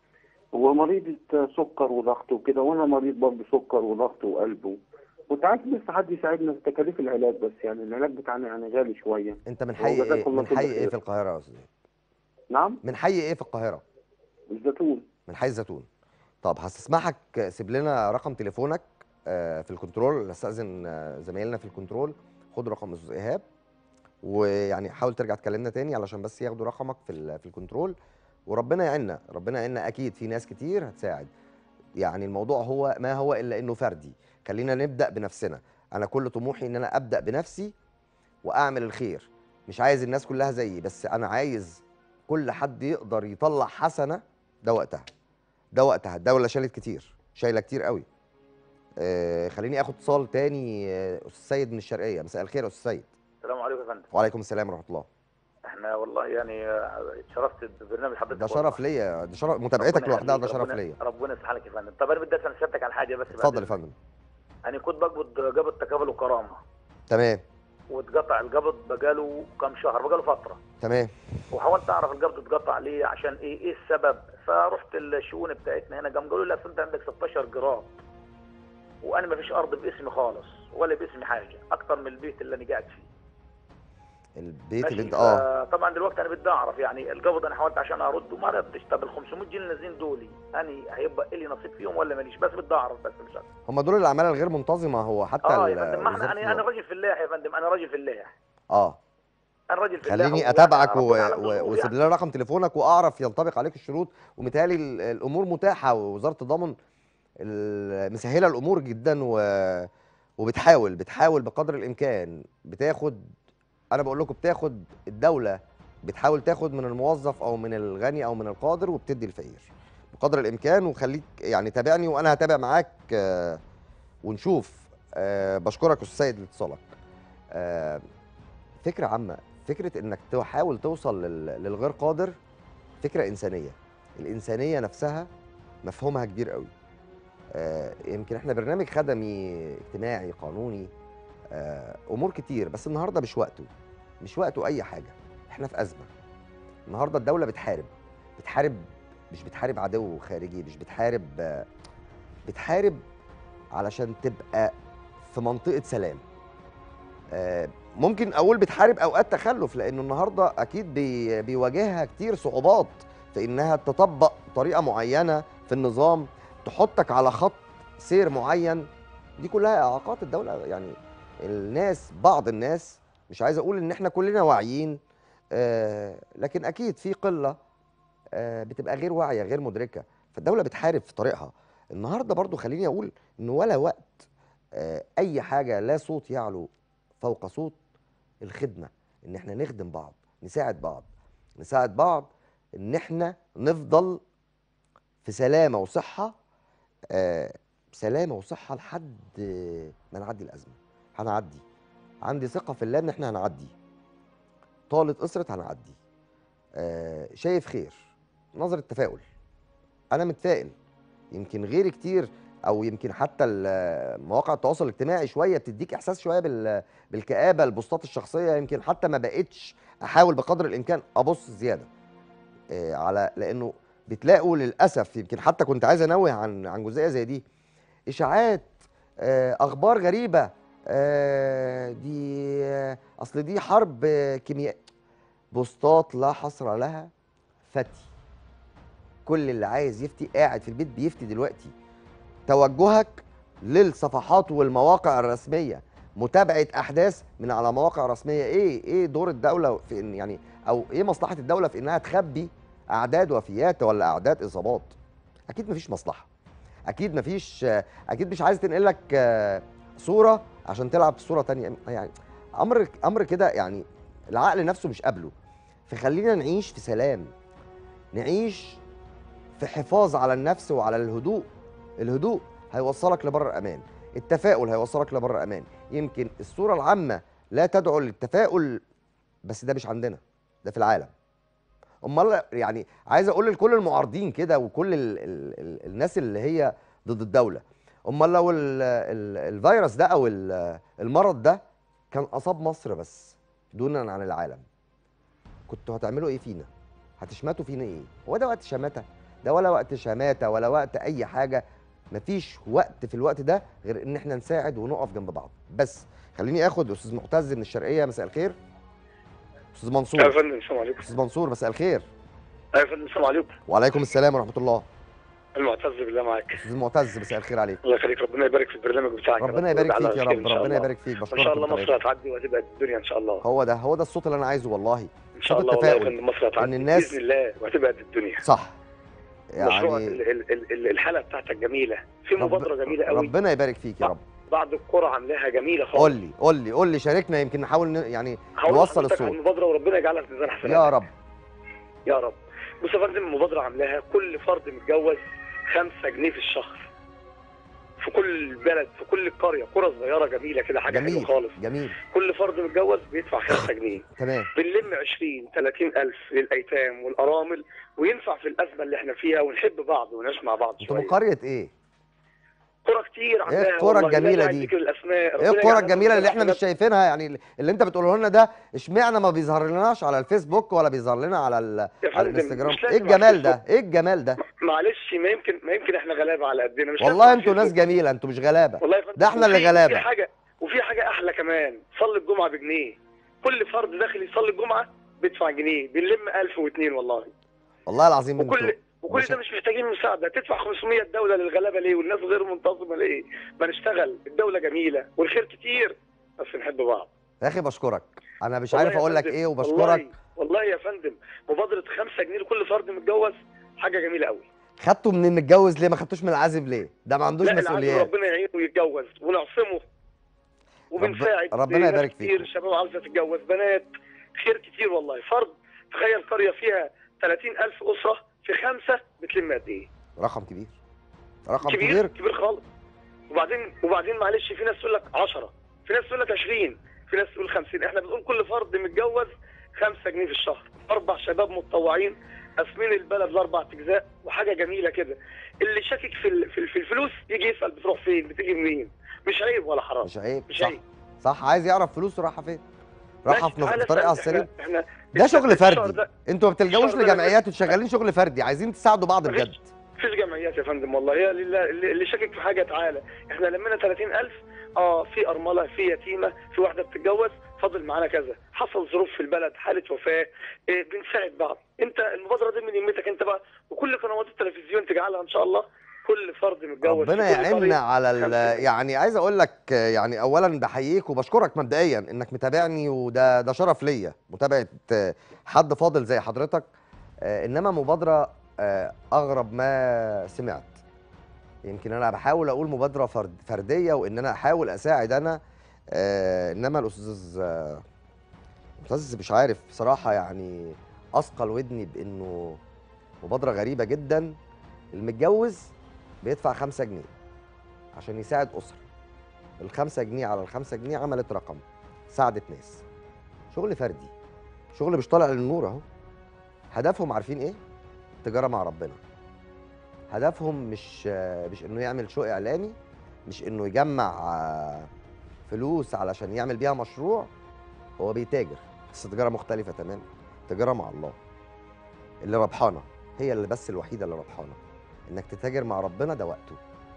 Speaker 3: ومريضة سكر وضغط وكده وانا مريض برضه سكر وضغط وقلب كنت عايز بس حد يساعدنا في تكاليف العلاج بس يعني العلاج بتاعنا يعني غالي شويه
Speaker 1: انت من
Speaker 3: هو
Speaker 1: حي
Speaker 3: جزاك
Speaker 1: ايه
Speaker 3: الله
Speaker 1: من
Speaker 3: كل
Speaker 1: حي ايه
Speaker 3: خير.
Speaker 1: في القاهره يا استاذ إيهاب؟
Speaker 3: نعم
Speaker 1: من حي ايه في القاهره
Speaker 3: الزيتون
Speaker 1: من حي الزيتون طب هستسمحك سيب لنا رقم تليفونك آه، في الكنترول استاذن آه، زمايلنا في الكنترول خد رقم استاذ ايهاب ويعني حاول ترجع تكلمنا تاني علشان بس ياخدوا رقمك في ال- في الكنترول وربنا يعيننا ربنا يعيننا اكيد في ناس كتير هتساعد يعني الموضوع هو ما هو الا انه فردي خلينا نبدا بنفسنا انا كل طموحي ان انا ابدا بنفسي واعمل الخير مش عايز الناس كلها زيي بس انا عايز كل حد يقدر يطلع حسنه ده وقتها ده وقتها الدوله شالت كتير شايله كتير قوي آه خليني اخد اتصال تاني آه، استاذ سيد من الشرقيه مساء الخير يا استاذ سيد
Speaker 5: السلام عليكم يا فندم
Speaker 1: وعليكم السلام ورحمه الله
Speaker 5: احنا والله يعني آه، اتشرفت ببرنامج حضرتك
Speaker 1: ده
Speaker 5: والله.
Speaker 1: شرف ليا ده شرف متابعتك
Speaker 5: ربنا
Speaker 1: لوحدها ده
Speaker 5: يخليك،
Speaker 1: شرف
Speaker 5: ربنا-
Speaker 1: ليا
Speaker 5: ربنا يسعدك يا فندم طب انا بدي اسال سيادتك على حاجه بس بعد
Speaker 1: اتفضل يا
Speaker 5: إذنك.
Speaker 1: فندم
Speaker 5: انا كنت بقبض قبض تكافل وكرامه
Speaker 1: تمام
Speaker 5: واتقطع القبض بقاله كام شهر بقاله فتره
Speaker 1: تمام
Speaker 5: وحاولت اعرف القبض اتقطع ليه عشان ايه ايه السبب فرحت الشؤون بتاعتنا هنا قام قالوا لي أصل انت عندك 16 جرام وانا ما فيش ارض باسمي خالص ولا باسمي حاجه اكتر من البيت اللي انا قاعد فيه
Speaker 1: البيت
Speaker 5: ماشي
Speaker 1: اللي انت اه
Speaker 5: طبعا دلوقتي انا بدي اعرف يعني القبض انا حاولت عشان ارد وما ردش طب ال 500 جنيه نازلين دولي اني هيبقى لي نصيب فيهم ولا ماليش بس بدي اعرف بس مش اكتر
Speaker 1: هم دول الاعمال الغير منتظمه هو حتى
Speaker 5: اه
Speaker 1: ال-
Speaker 5: يا فندم ما
Speaker 1: وزارة
Speaker 5: احنا انا انا
Speaker 1: النظام.
Speaker 5: راجل فلاح يا فندم انا راجل فلاح
Speaker 1: اه
Speaker 5: انا راجل فلاح
Speaker 1: خليني
Speaker 5: ويعني
Speaker 1: اتابعك و...
Speaker 5: ربنا على
Speaker 1: و...
Speaker 5: الظروف
Speaker 1: وسيب
Speaker 5: يعني.
Speaker 1: لنا رقم تليفونك واعرف ينطبق عليك الشروط ومتهيألي ال- الامور متاحه ووزاره التضامن ال- مسهله الامور جدا و... وبتحاول بتحاول بقدر الامكان بتاخد انا بقول لكم بتاخد الدوله بتحاول تاخد من الموظف او من الغني او من القادر وبتدي الفقير بقدر الامكان وخليك يعني تابعني وانا هتابع معاك آه، ونشوف آه، بشكرك يا استاذ سيد لاتصالك آه، فكره عامه فكره انك تحاول توصل لل- للغير قادر فكره انسانيه الانسانيه نفسها مفهومها كبير قوي آه، يمكن احنا برنامج خدمي اجتماعي قانوني آه، امور كتير بس النهارده مش وقته مش وقته اي حاجه احنا في ازمه النهارده الدوله بتحارب بتحارب مش بتحارب عدو خارجي مش بتحارب آه، بتحارب علشان تبقى في منطقه سلام آه، ممكن اقول بتحارب اوقات تخلف لانه النهارده اكيد بي بيواجهها كتير صعوبات في انها تطبق طريقه معينه في النظام تحطك على خط سير معين دي كلها اعاقات الدوله يعني الناس بعض الناس مش عايز اقول ان احنا كلنا واعيين آه لكن اكيد في قله آه، بتبقى غير واعيه غير مدركه فالدوله بتحارب في طريقها النهارده برضو خليني اقول ان ولا وقت آه، اي حاجه لا صوت يعلو فوق صوت الخدمه ان احنا نخدم بعض نساعد بعض نساعد بعض ان احنا نفضل في سلامه وصحه آه، سلامه وصحه لحد ما نعدي الازمه هنعدي عندي ثقه في الله ان احنا هنعدي طالت قصرت هنعدي آه، شايف خير نظرة تفاؤل انا متفائل يمكن غيري كتير او يمكن حتى ال- مواقع التواصل الاجتماعي شويه بتديك احساس شويه بال- بالكآبه البوستات الشخصيه يمكن حتى ما بقتش احاول بقدر الامكان ابص زياده آه، على لانه بتلاقوا للاسف يمكن حتى كنت عايز انوه عن عن جزئيه زي دي اشاعات آه، اخبار غريبه آه، دي آه، اصل دي حرب آه، كيمياء بوستات لا حصر لها فتي كل اللي عايز يفتي قاعد في البيت بيفتي دلوقتي توجهك للصفحات والمواقع الرسميه متابعه احداث من على مواقع رسميه ايه ايه دور الدوله في ان يعني او ايه مصلحه الدوله في انها تخبي اعداد وفيات ولا اعداد اصابات اكيد مفيش مصلحه اكيد مفيش اكيد مش عايز تنقل لك آه، صوره عشان تلعب صوره تانية يعني امر امر كده يعني العقل نفسه مش قابله فخلينا نعيش في سلام نعيش في حفاظ على النفس وعلى الهدوء الهدوء هيوصلك لبر امان التفاؤل هيوصلك لبر امان يمكن الصوره العامه لا تدعو للتفاؤل بس ده مش عندنا ده في العالم امال يعني عايز اقول لكل المعارضين كده وكل ال ال ال الناس اللي هي ضد الدوله امال لو ال ال الفيروس ده او ال- المرض ده كان اصاب مصر بس دونا عن العالم كنتوا هتعملوا ايه فينا هتشمتوا فينا ايه هو ده وقت شماته ده ولا وقت شماته ولا وقت اي حاجه مفيش وقت في الوقت ده غير ان احنا نساعد ونقف جنب بعض بس خليني اخد استاذ معتز من الشرقيه مساء الخير استاذ
Speaker 6: يا
Speaker 1: منصور
Speaker 6: فندم السلام عليكم
Speaker 1: استاذ منصور مساء الخير
Speaker 6: يا فندم السلام عليكم
Speaker 1: وعليكم السلام ورحمه الله
Speaker 6: المعتز بالله معاك
Speaker 1: استاذ معتز مساء الخير عليك
Speaker 6: الله يخليك ربنا يبارك في البرنامج بتاعك
Speaker 1: ربنا
Speaker 6: رب
Speaker 1: يبارك
Speaker 6: على
Speaker 1: فيك يا
Speaker 6: خير
Speaker 1: رب
Speaker 6: إن شاء
Speaker 1: ربنا
Speaker 6: الله.
Speaker 1: يبارك فيك
Speaker 6: وان
Speaker 1: بشكرك
Speaker 6: شاء الله
Speaker 1: وأنت
Speaker 6: مصر
Speaker 1: راجع.
Speaker 6: هتعدي وهتبقى الدنيا ان شاء الله
Speaker 1: هو ده هو ده الصوت اللي انا عايزه والله
Speaker 6: ان شاء
Speaker 1: صوت
Speaker 6: الله والله يا
Speaker 1: التفاؤل.
Speaker 6: فندم مصر هتعدي
Speaker 1: الناس-
Speaker 6: باذن الله وهتبقى الدنيا
Speaker 1: صح
Speaker 6: مشروع
Speaker 1: يعني
Speaker 6: ال- ال- ال- ال- الحلقه بتاعتك جميله في
Speaker 1: رب-
Speaker 6: مبادره جميله قوي
Speaker 1: ربنا يبارك فيك يا رب
Speaker 6: بعض القرى عاملاها جميله خالص
Speaker 1: قول لي قول لي قول لي شاركنا يمكن نحاول ن- يعني
Speaker 6: هقول
Speaker 1: نوصل
Speaker 6: لحضرتك عن
Speaker 1: الصوت
Speaker 6: المبادره وربنا يجعلها في ميزان حسناتك
Speaker 1: يا رب
Speaker 6: يا رب بص يا فندم المبادره عاملاها كل فرد متجوز 5 جنيه في الشهر في كل بلد في كل قريه قرى صغيره جميله كده حاجه حلوه
Speaker 1: جميل
Speaker 6: خالص
Speaker 1: جميل
Speaker 6: كل فرد متجوز بيدفع 5 جنيه
Speaker 1: تمام
Speaker 6: بنلم 20 30 الف للايتام والارامل وينفع في الازمه اللي احنا فيها ونحب بعض ونعيش مع بعض
Speaker 1: انتوا من
Speaker 6: شويه
Speaker 1: قريه ايه؟
Speaker 6: قرى كتير عندها
Speaker 1: القرى
Speaker 6: والله،
Speaker 1: الجميلة
Speaker 6: لا داعي
Speaker 1: دي؟
Speaker 6: لذكر الاسماء
Speaker 1: ايه
Speaker 6: ربنا
Speaker 1: القرى
Speaker 6: يجعلها
Speaker 1: الجميله اللي احنا
Speaker 6: في
Speaker 1: مش شايفينها يعني اللي انت بتقوله لنا ده اشمعنى ما بيظهر لناش على الفيسبوك ولا بيظهر لنا على ال-
Speaker 6: يا
Speaker 1: على
Speaker 6: فندم،
Speaker 1: الانستجرام
Speaker 6: مش
Speaker 1: ايه
Speaker 6: لازم على
Speaker 1: الجمال ده
Speaker 6: الفيسبوك.
Speaker 1: ايه الجمال ده
Speaker 6: معلش ما يمكن ما يمكن احنا غلابه على قدنا مش لازم
Speaker 1: والله
Speaker 6: على
Speaker 1: انتوا ناس
Speaker 6: الفيسبوك.
Speaker 1: جميله انتوا مش غلابه
Speaker 6: والله يا فندم
Speaker 1: ده احنا اللي
Speaker 6: وفي-
Speaker 1: غلابة.
Speaker 6: وفي حاجه وفي حاجه احلى كمان صلي الجمعه بجنيه كل فرد داخل يصلي الجمعه بيدفع جنيه بنلم 1000 و2 والله
Speaker 1: والله العظيم
Speaker 6: وكل
Speaker 1: انتوا
Speaker 6: وكل
Speaker 1: مش-
Speaker 6: ده مش محتاجين مساعده تدفع 500 الدوله للغلابه ليه والناس غير منتظمه ليه ما نشتغل الدوله جميله والخير كتير بس نحب بعض
Speaker 1: يا اخي بشكرك انا مش
Speaker 6: والله
Speaker 1: عارف
Speaker 6: يا
Speaker 1: اقول لك
Speaker 6: فندم،
Speaker 1: ايه وبشكرك
Speaker 6: والله, والله يا فندم مبادره 5 جنيه لكل فرد متجوز حاجه جميله قوي
Speaker 1: خدته من المتجوز ليه ما خدتوش من العازب ليه ده ما عندوش
Speaker 6: لا العزيز
Speaker 1: مسؤوليات
Speaker 6: ربنا يعينه ويتجوز ونعصمه وبنساعد
Speaker 1: ربنا
Speaker 6: ناس
Speaker 1: يبارك
Speaker 6: كتير
Speaker 1: فيكم.
Speaker 6: شباب عاوزه تتجوز بنات خير كتير والله فرد تخيل قريه فيها 30000 اسره في خمسه بتلم قد ايه؟
Speaker 1: رقم كبير رقم
Speaker 6: كبير
Speaker 1: كبير
Speaker 6: كبير خالص وبعدين وبعدين معلش في ناس تقول لك 10 في ناس تقول لك 20 في ناس تقول 50 احنا بنقول كل فرد متجوز 5 جنيه في الشهر اربع شباب متطوعين قاسمين البلد لاربع اجزاء وحاجه جميله كده اللي شاكك في ال- في ال- في الفلوس يجي يسال بتروح فين بتيجي منين مش عيب ولا حرام
Speaker 1: مش عيب
Speaker 6: مش
Speaker 1: صح
Speaker 6: عيب
Speaker 1: صح عايز يعرف فلوسه رايحه فين رايحه
Speaker 6: ماشي،
Speaker 1: في نص-
Speaker 6: تعالى
Speaker 1: في طريقها
Speaker 6: اسأل.
Speaker 1: السليم
Speaker 6: احنا احنا
Speaker 1: ده شغل
Speaker 6: الشهر
Speaker 1: فردي
Speaker 6: ده
Speaker 1: انتوا ما بتلجوش
Speaker 6: الشهر ده
Speaker 1: لجمعيات وشغالين شغل فردي عايزين تساعدوا بعض
Speaker 6: مفيش.
Speaker 1: بجد
Speaker 6: مفيش جمعيات يا فندم والله هي اللي, اللي اللي شاكك في حاجه تعالى احنا لمينا 30000 اه في ارمله في يتيمه في واحده بتتجوز فاضل معانا كذا حصل ظروف في البلد حاله وفاه إيه بنساعد بعض انت المبادره دي من يمتك انت بقى وكل قنوات التلفزيون تجعلها ان شاء الله كل فرد متجوز
Speaker 1: ربنا
Speaker 6: في كل
Speaker 1: يعيننا
Speaker 6: قرية.
Speaker 1: على ال-
Speaker 6: خمسة.
Speaker 1: يعني عايز اقول لك آه، يعني اولا بحييك وبشكرك مبدئيا انك متابعني وده ده شرف ليا متابعه آه، حد فاضل زي حضرتك آه، انما مبادره آه، اغرب ما سمعت يمكن انا بحاول اقول مبادره فرد فرديه وان انا احاول اساعد انا آه، انما الاستاذ آه، الاستاذ مش عارف بصراحه يعني اثقل ودني بانه مبادره غريبه جدا المتجوز بيدفع خمسة جنيه عشان يساعد اسره الخمسة جنيه على الخمسة جنيه عملت رقم ساعدت ناس شغل فردي شغل مش طالع للنور اهو هدفهم عارفين ايه التجاره مع ربنا هدفهم مش مش انه يعمل شو اعلامي مش انه يجمع آه، فلوس علشان يعمل بيها مشروع هو بيتاجر بس تجاره مختلفه تماما تجاره مع الله اللي ربحانه هي اللي بس الوحيده اللي ربحانه انك تتاجر مع ربنا ده وقته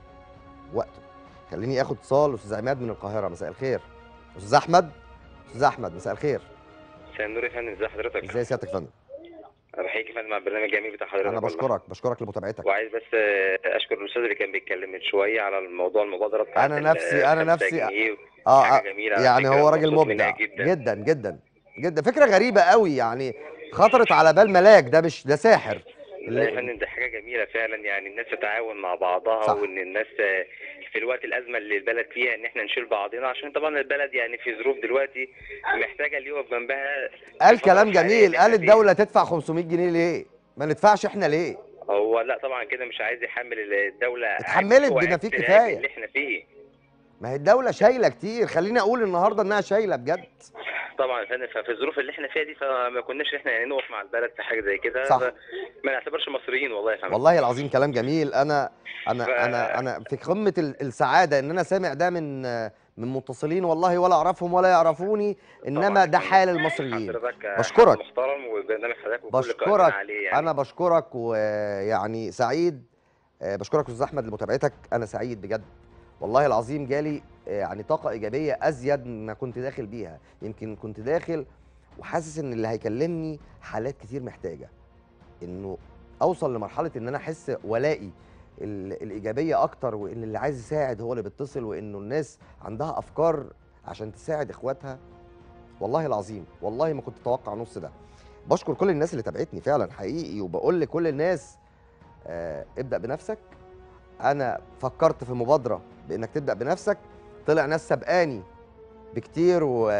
Speaker 1: وقته خليني اخد اتصال استاذ عماد من القاهره مساء الخير استاذ احمد استاذ احمد مساء الخير
Speaker 7: مساء النور يا فندم ازي حضرتك؟
Speaker 1: ازاي سيادتك يا فندم
Speaker 7: انا بحييك يا فندم على البرنامج الجميل بتاع حضرتك
Speaker 1: انا
Speaker 7: والله.
Speaker 1: بشكرك بشكرك لمتابعتك
Speaker 7: وعايز بس آه، اشكر الاستاذ اللي كان بيتكلم من شويه على الموضوع المبادره بتاعت
Speaker 1: أنا
Speaker 7: ال-
Speaker 1: نفسي- أنا
Speaker 7: خمسة
Speaker 1: نفسي-
Speaker 7: جنيه.
Speaker 1: اه
Speaker 7: حاجة
Speaker 1: آه،
Speaker 7: جميلة على
Speaker 1: يعني
Speaker 7: فكرة،
Speaker 1: هو راجل
Speaker 7: مبسوط منها
Speaker 1: مبدع
Speaker 7: جدا.
Speaker 1: جدا جدا جدا فكره غريبه قوي يعني خطرت على بال ملاك ده مش ده ساحر
Speaker 7: لا يا فندم دي حاجه جميله فعلا يعني الناس تتعاون مع بعضها
Speaker 1: صح.
Speaker 7: وان الناس آه، في الوقت الازمه اللي البلد فيها ان احنا نشيل بعضنا عشان طبعا البلد يعني في ظروف دلوقتي محتاجه اللي يقف جنبها
Speaker 1: قال
Speaker 7: الفترة
Speaker 1: كلام
Speaker 7: الحالية
Speaker 1: جميل
Speaker 7: اللي
Speaker 1: قال
Speaker 7: احنا فيها.
Speaker 1: الدوله تدفع 500 جنيه ليه ما ندفعش احنا ليه
Speaker 7: هو لا طبعا كده مش عايز يحمل الدوله عبء
Speaker 1: اتحملت
Speaker 7: وعبء
Speaker 1: بما فيه
Speaker 7: العبء
Speaker 1: كفاية.
Speaker 7: اللي احنا فيه
Speaker 1: ما هي الدوله شايله كتير خليني اقول النهارده انها شايله بجد
Speaker 7: طبعا يا فندم ففي الظروف اللي احنا فيها دي فما كناش احنا يعني نقف مع البلد في حاجه زي كده
Speaker 1: صح.
Speaker 7: ف- ما نعتبرش مصريين والله يا فندم
Speaker 1: والله العظيم كلام جميل انا انا
Speaker 7: ف-
Speaker 1: انا انا في قمه ال- السعاده ان انا سامع ده من من متصلين والله ولا اعرفهم ولا يعرفوني انما
Speaker 7: طبعاً
Speaker 1: ده
Speaker 7: يا فندم.
Speaker 1: حال المصريين
Speaker 7: حضرتك
Speaker 1: بشكرك.
Speaker 7: حد محترم وبرنامج حضرتك وكل
Speaker 1: بشكرك
Speaker 7: قائمين عليه يعني
Speaker 1: انا بشكرك ويعني سعيد آه، بشكرك استاذ احمد لمتابعتك انا سعيد بجد والله العظيم جالي آه، يعني طاقه ايجابيه ازيد ما كنت داخل بيها يمكن كنت داخل وحاسس ان اللي هيكلمني حالات كتير محتاجه انه اوصل لمرحله ان انا احس ولائي ال- الايجابيه اكتر وان اللي عايز يساعد هو اللي بيتصل وانه الناس عندها افكار عشان تساعد اخواتها والله العظيم والله ما كنت اتوقع نص ده بشكر كل الناس اللي تابعتني فعلا حقيقي وبقول لكل الناس آه ابدا بنفسك انا فكرت في مبادره بانك تبدا بنفسك طلع ناس سبقاني بكتير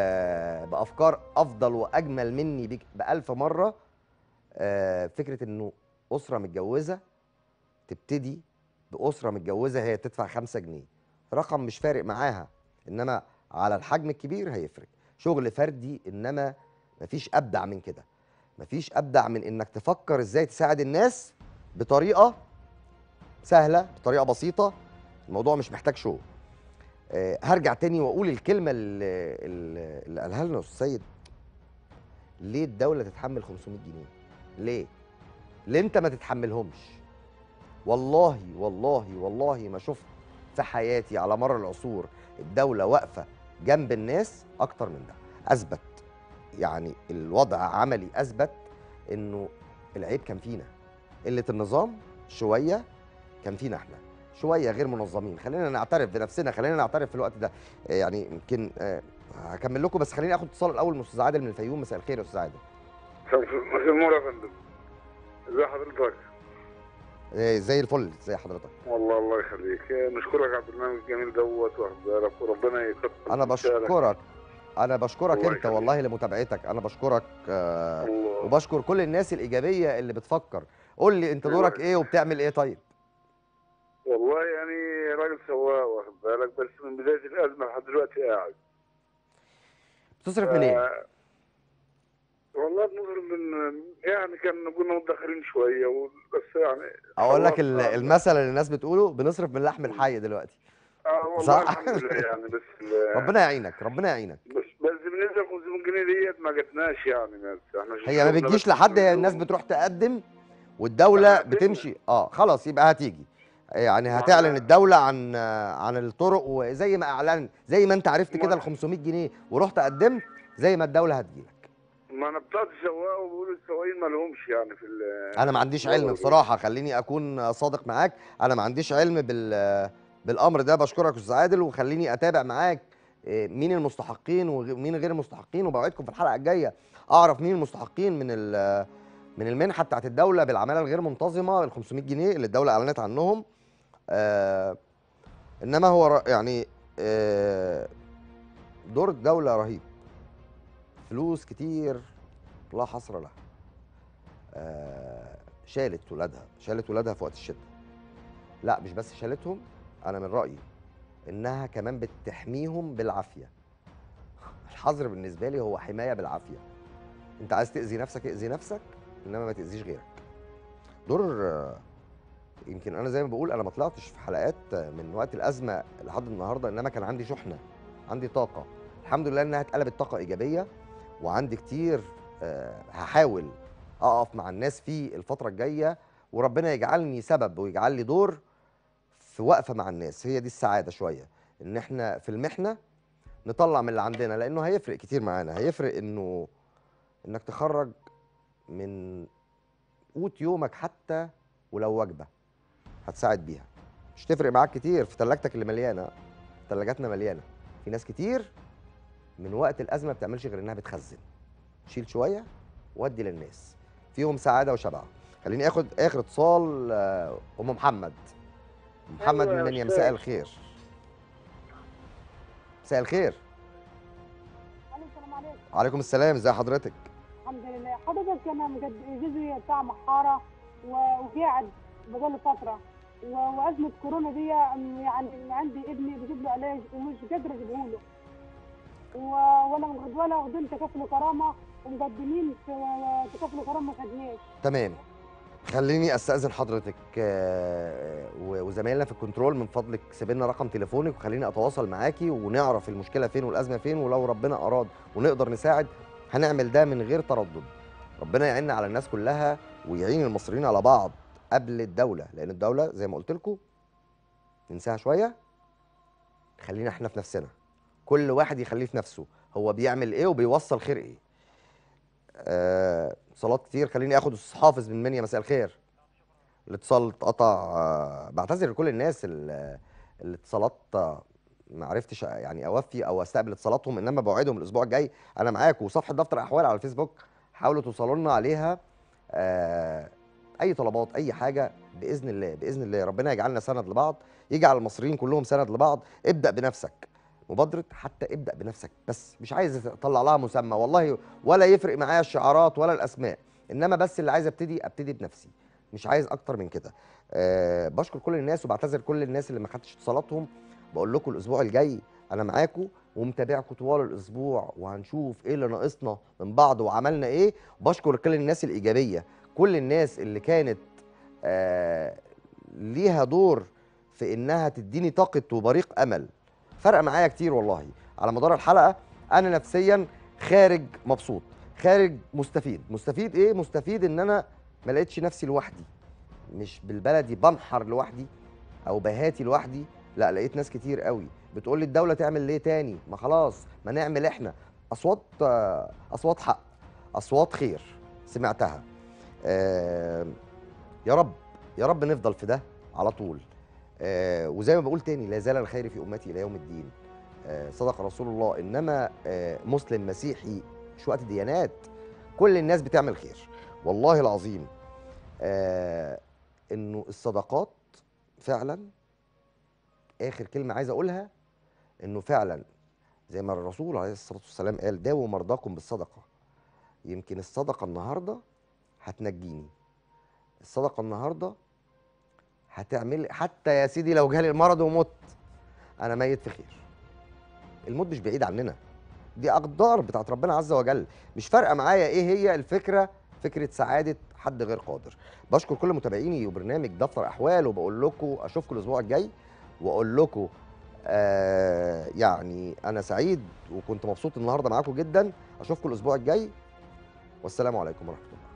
Speaker 1: وبافكار افضل واجمل مني بك- بألف مره آه فكره انه اسره متجوزه تبتدي باسره متجوزه هي تدفع خمسة جنيه رقم مش فارق معاها انما على الحجم الكبير هيفرق شغل فردي انما مفيش ابدع من كده مفيش ابدع من انك تفكر ازاي تساعد الناس بطريقه سهله بطريقه بسيطه الموضوع مش محتاج شو أه هرجع تاني واقول الكلمه اللي, اللي اللي قالها لنا استاذ سيد ليه الدوله تتحمل 500 جنيه ليه ليه انت ما تتحملهمش والله والله والله ما شفت في حياتي على مر العصور الدوله واقفه جنب الناس اكتر من ده اثبت يعني الوضع عملي اثبت انه العيب كان فينا قله النظام شويه كان فينا احنا شويه غير منظمين خلينا نعترف بنفسنا خلينا نعترف في الوقت ده آه، يعني يمكن آه، هكمل لكم بس خليني اخد اتصال الاول من استاذ عادل من الفيوم مساء الخير يا استاذ عادل
Speaker 8: مساء النور يا فندم ازي حضرتك
Speaker 1: آه، زي الفل زي حضرتك
Speaker 8: والله الله يخليك نشكرك على البرنامج الجميل دوت واخد بالك وربنا يكتر
Speaker 1: انا
Speaker 8: من خيرك.
Speaker 1: بشكرك انا بشكرك
Speaker 8: الله
Speaker 1: انت
Speaker 8: يخليك.
Speaker 1: والله لمتابعتك انا بشكرك آه،
Speaker 8: الله
Speaker 1: وبشكر كل الناس الايجابيه اللي بتفكر قول لي انت
Speaker 8: الله
Speaker 1: دورك ايه وبتعمل ايه طيب
Speaker 8: والله يعني راجل سواق واخد بالك بس من بدايه الازمه لحد دلوقتي قاعد
Speaker 1: بتصرف منين
Speaker 8: آه، والله بنصرف من يعني كان كنا متدخرين شويه و- بس يعني
Speaker 1: اقول لك ال-
Speaker 8: خلصنا.
Speaker 1: المثل اللي الناس بتقوله بنصرف من لحم الحي دلوقتي
Speaker 8: اه والله
Speaker 1: صح؟
Speaker 8: الحمد لله يعني بس ال-
Speaker 1: ربنا يعينك ربنا يعينك
Speaker 8: بس بس بالنسبه ل 500 جنيه ديت ما جاتناش يعني بس احنا
Speaker 1: هي ما
Speaker 8: شفنا
Speaker 1: بتجيش
Speaker 8: بس
Speaker 1: لحد هي
Speaker 8: اليوم.
Speaker 1: الناس بتروح تقدم والدوله
Speaker 8: إحنا قدمنا.
Speaker 1: بتمشي اه خلاص يبقى هتيجي يعني هتعلن الدوله عن عن الطرق وزي ما اعلن زي ما انت عرفت كده ال 500 جنيه ورحت قدمت زي ما الدوله هتجيلك
Speaker 8: ما انا بتاعت السواق وبقول السواقين ما لهمش يعني في ال-
Speaker 1: انا ما عنديش
Speaker 8: والله
Speaker 1: علم
Speaker 8: دول.
Speaker 1: بصراحه خليني اكون صادق معاك انا ما عنديش علم بال بالامر ده بشكرك يا استاذ عادل وخليني اتابع معاك إيه، مين المستحقين ومين غير المستحقين وبوعدكم في الحلقه الجايه اعرف مين المستحقين من ال من المنحه بتاعت الدوله بالعماله الغير منتظمه ال 500 جنيه اللي الدوله اعلنت عنهم آه انما هو ر- يعني آه دور الدوله رهيب فلوس كتير لا حصر لها آه شالت ولادها شالت ولادها في وقت الشده لا مش بس شالتهم انا من رايي انها كمان بتحميهم بالعافيه الحظر بالنسبه لي هو حمايه بالعافيه انت عايز تاذي نفسك اذي نفسك انما ما تاذيش غيرك دور آه، يمكن انا زي ما بقول انا ما طلعتش في حلقات آه، من وقت الازمه لحد النهارده انما كان عندي شحنه عندي طاقه الحمد لله انها اتقلبت طاقه ايجابيه وعندي كتير آه، هحاول اقف مع الناس في الفتره الجايه وربنا يجعلني سبب ويجعل لي دور في وقفه مع الناس هي دي السعاده شويه ان احنا في المحنه نطلع من اللي عندنا لانه هيفرق كتير معانا هيفرق انه انك تخرج من قوت يومك حتى ولو وجبه هتساعد بيها مش تفرق معاك كتير في ثلاجتك اللي مليانه ثلاجاتنا مليانه في ناس كتير من وقت الازمه ما بتعملش غير انها بتخزن شيل شويه ودي للناس فيهم سعاده وشبع خليني اخد اخر اتصال آه، ام محمد محمد
Speaker 9: أيوة يا
Speaker 1: من منيا
Speaker 9: أستاذ.
Speaker 1: مساء الخير مساء الخير
Speaker 9: السلام عليكم
Speaker 1: عليكم السلام ازي حضرتك
Speaker 9: الحمد لله حضرتك انا مجد جوزي بتاع محاره و- وقاعد بقاله فتره و- وازمه كورونا دي يعني عندي ابني بجيب له علاج ومش قادره اجيبه له و- ولا ولا واخدين تكافل كرامه ومقدمين في تكافل كرامه ما خدناش
Speaker 1: تمام خليني استاذن حضرتك آه، و- وزمايلنا في الكنترول من فضلك سيب لنا رقم تليفونك وخليني اتواصل معاكي ونعرف المشكله فين والازمه فين ولو ربنا اراد ونقدر نساعد هنعمل ده من غير تردد ربنا يعيننا على الناس كلها ويعين المصريين على بعض قبل الدوله لان الدوله زي ما قلت لكم ننساها شويه خلينا احنا في نفسنا كل واحد يخليه في نفسه هو بيعمل ايه وبيوصل خير ايه آه، اتصالات كتير خليني اخد استاذ حافظ من منيا مساء الخير الاتصال اتقطع آه، بعتذر لكل الناس ال- الاتصالات آه، ما عرفتش يعني اوفي او استقبل اتصالاتهم انما بوعدهم الاسبوع الجاي انا معاكم وصفحه دفتر احوال على الفيسبوك حاولوا توصلوا لنا عليها آه، اي طلبات اي حاجه باذن الله باذن الله ربنا يجعلنا سند لبعض يجعل المصريين كلهم سند لبعض ابدا بنفسك مبادره حتى ابدا بنفسك بس مش عايز اطلع لها مسمى والله ولا يفرق معايا الشعارات ولا الاسماء انما بس اللي عايز ابتدي ابتدي بنفسي مش عايز اكتر من كده أه بشكر كل الناس وبعتذر كل الناس اللي ما خدتش اتصالاتهم بقول لكم الاسبوع الجاي انا معاكم ومتابعكم طوال الاسبوع وهنشوف ايه اللي ناقصنا من بعض وعملنا ايه بشكر كل الناس الايجابيه كل الناس اللي كانت آه ليها دور في انها تديني طاقه وبريق امل فرق معايا كتير والله على مدار الحلقه انا نفسيا خارج مبسوط خارج مستفيد مستفيد ايه مستفيد ان انا ما لقيتش نفسي لوحدي مش بالبلدي بنحر لوحدي او بهاتي لوحدي لا لقيت ناس كتير قوي بتقول لي الدوله تعمل ليه تاني ما خلاص ما نعمل احنا اصوات آه، اصوات حق اصوات خير سمعتها آه، يا رب يا رب نفضل في ده على طول آه، وزي ما بقول تاني لا زال الخير في امتي الى يوم الدين آه، صدق رسول الله انما آه، مسلم مسيحي مش وقت ديانات كل الناس بتعمل خير والله العظيم آه، انه الصدقات فعلا اخر كلمه عايز اقولها انه فعلا زي ما الرسول عليه الصلاه والسلام قال داووا مرضاكم بالصدقه يمكن الصدقه النهارده هتنجيني الصدقه النهارده هتعمل حتى يا سيدي لو جالي المرض ومت انا ميت في خير الموت مش بعيد عننا دي اقدار بتاعت ربنا عز وجل مش فارقه معايا ايه هي الفكره فكره سعاده حد غير قادر بشكر كل متابعيني وبرنامج دفتر احوال وبقول لكم اشوفكم الاسبوع الجاي واقول لكم آه يعني انا سعيد وكنت مبسوط النهارده معاكم جدا اشوفكم الاسبوع الجاي والسلام عليكم ورحمه الله